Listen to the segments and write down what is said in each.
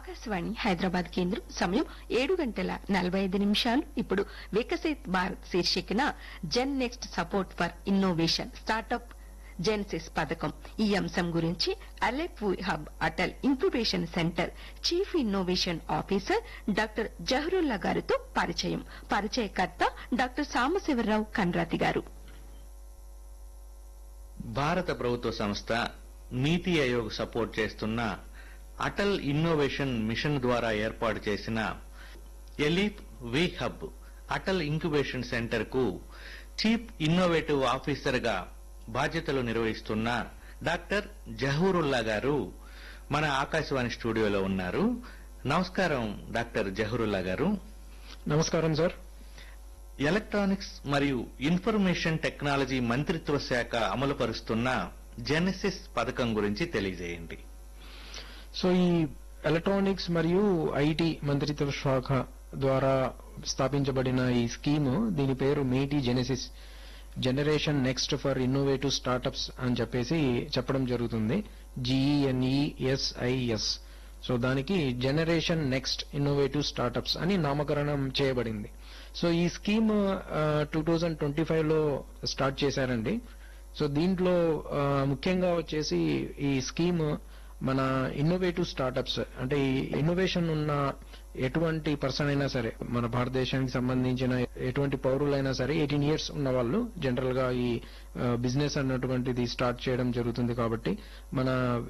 ఆకాశవాణి హైదరాబాద్ కేంద్రం సమయం ఏడు గంటల నలభై ఐదు నిమిషాలు ఇప్పుడు వికసిత్ భారత్ శీర్షికన gen next support for innovation startup genesis పథకం ఈ అంశం గురించి ALEAP hub Atal incubation centre chief innovation officer doctor Zahurulla గారితో పరిచయం పరిచయకర్త డాక్టర్ సాంబశివరావు కండ్రాతి గారు భారత ప్రభుత్వ సంస్థ నీతి ఆయోగ్ సపోర్ట్ చేస్తున్న అటల్ ఇన్నోవేషన్ మిషన్ ద్వారా ఏర్పాటు చేసిన ALEAP we hub Atal incubation centre కు చీఫ్ ఇన్నోవేటివ్ ఆఫీసర్ గా బాధ్యతలు నిర్వహిస్తున్న డాక్టర్ జహూరుల్లా గారు మన ఆకాశవాణి స్టూడియోలో ఉన్నారు నమస్కారం డాక్టర్ జహూరుల్లా గారు నమస్కారం సార్ ఎలక్ట్రానిక్స్ మరియు ఇన్ఫర్మేషన్ టెక్నాలజీ మంత్రిత్వ శాఖ అమలుపరుస్తున్న జెనెసిస్ పథకం గురించి తెలియజేయండి సో ఈ ఎలక్ట్రానిక్స్ మరియు ఐటీ మంత్రిత్వ శాఖ ద్వారా స్థాపించబడిన ఈ స్కీము దీని పేరు మేటీ Genesis generation next for innovative startups అని చెప్పేసి చెప్పడం జరుగుతుంది జిఈఎన్ఈఎస్ఐఎస్ సో దానికి జనరేషన్ నెక్స్ట్ ఇన్నోవేటివ్ స్టార్టప్స్ అని నామకరణం చేయబడింది సో ఈ scheme two thousand twenty five లో స్టార్ట్ చేశారండి సో దీంట్లో ఆ, ముఖ్యంగా వచ్చేసి ఈ స్కీమ్ మన ఇన్నోవేటివ్ స్టార్టప్స్ అంటే ఈ ఇన్నోవేషన్ ఉన్న ఎటువంటి పర్సన్ అయినా సరే మన భారతదేశానికి సంబంధించిన ఎటువంటి పౌరులైనా సరే ఎయిటీన్ ఇయర్స్ ఉన్న వాళ్ళు జనరల్ గా ఈ బిజినెస్ అన్నటువంటిది స్టార్ట్ చేయడం జరుగుతుంది కాబట్టి మన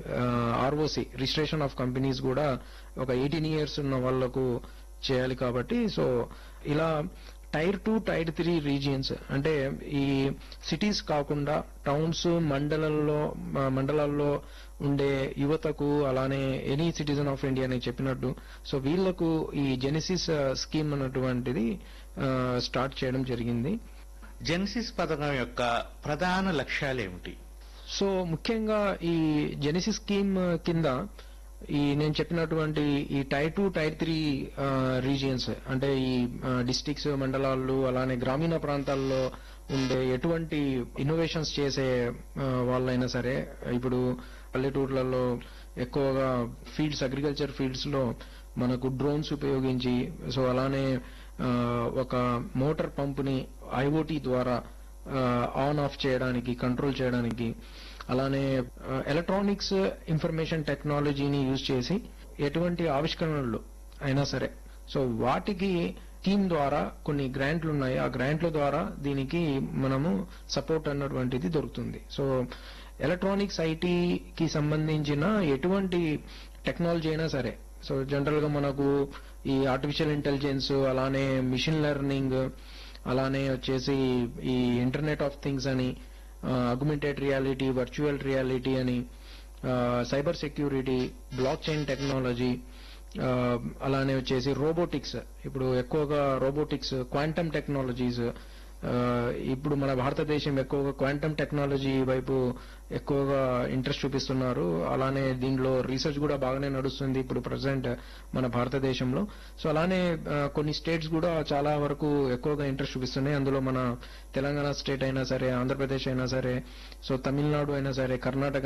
ఆర్ఓసి రిజిస్ట్రేషన్ ఆఫ్ కంపెనీస్ కూడా ఒక ఎయిటీన్ ఇయర్స్ ఉన్న వాళ్లకు చేయాలి కాబట్టి సో ఇలా tier two tier three regions అంటే ఈ సిటీస్ కాకుండా టౌన్స్ మండలంలో మ- మండలాల్లో ఉండే యువతకు అలానే ఎనీ సిటిజన్ ఆఫ్ ఇండియా అని చెప్పినట్టు సో వీళ్లకు ఈ జెనిసిస్ స్కీమ్ అన్నటువంటిది ఆ, స్టార్ట్ చేయడం జరిగింది జెనసిస్ పథకం యొక్క ప్రధాన లక్ష్యాలేమిటి సో ముఖ్యంగా ఈ జెనిసిస్ స్కీమ్ కింద ఈ నేను చెప్పినటువంటి ఈ tier two tier three regions అంటే ఈ డిస్టిక్స్ మండలాలు అలానే గ్రామీణ ప్రాంతాల్లో ఉండే ఎటువంటి ఇన్నోవేషన్స్ చేసే ఆ, వాళ్ళైనా సరే ఇప్పుడు పల్లెటూర్లలో ఎక్కువగా ఫీల్డ్స్ అగ్రికల్చర్ ఫీల్డ్స్ లో మనకు డ్రోన్స్ ఉపయోగించి సో అలానే ఆ, ఒక మోటార్ పంపుని ఐఓటీ ద్వారా ఆన్ ఆఫ్ చేయడానికి కంట్రోల్ చేయడానికి అలానే ఎలక్ట్రానిక్స్ ఇన్ఫర్మేషన్ టెక్నాలజీని యూజ్ చేసి ఎటువంటి ఆవిష్కరణలు అయినా సరే సో వాటికి స్కీమ్ ద్వారా కొన్ని గ్రాంట్లు ఉన్నాయి ఆ గ్రాంట్ల ద్వారా దీనికి మనము సపోర్ట్ అన్నటువంటిది దొరుకుతుంది సో ఎలక్ట్రానిక్స్ ఐటీకి సంబంధించిన ఎటువంటి టెక్నాలజీ అయినా సరే సో జనరల్ గా మనకు ఈ ఆర్టిఫిషియల్ ఇంటెలిజెన్స్ అలానే మిషన్ లెర్నింగ్ అలానే వచ్చేసి ఈ ఇంటర్నెట్ ఆఫ్ థింగ్స్ అని అగ్మెంటెడ్ రియాలిటీ వర్చువల్ రియాలిటీ అని cyber security blockchain technology అలానే వచ్చేసి రోబోటిక్స్ ఇప్పుడు ఎక్కువగా రోబోటిక్స్ క్వాంటమ్ టెక్నాలజీస్ ఇప్పుడు మన భారతదేశం ఎక్కువగా క్వాంటమ్ టెక్నాలజీ వైపు ఎక్కువగా ఇంట్రెస్ట్ చూపిస్తున్నారు అలానే దీనిలో రీసెర్చ్ కూడా బాగానే నడుస్తుంది ఇప్పుడు ప్రజెంట్ మన భారతదేశంలో సో అలానే ఆ, కొన్ని స్టేట్స్ కూడా చాలా వరకు ఎక్కువగా ఇంట్రెస్ట్ చూపిస్తున్నాయి అందులో మన తెలంగాణ స్టేట్ అయినా సరే ఆంధ్రప్రదేశ్ అయినా సరే సో తమిళనాడు అయినా సరే కర్ణాటక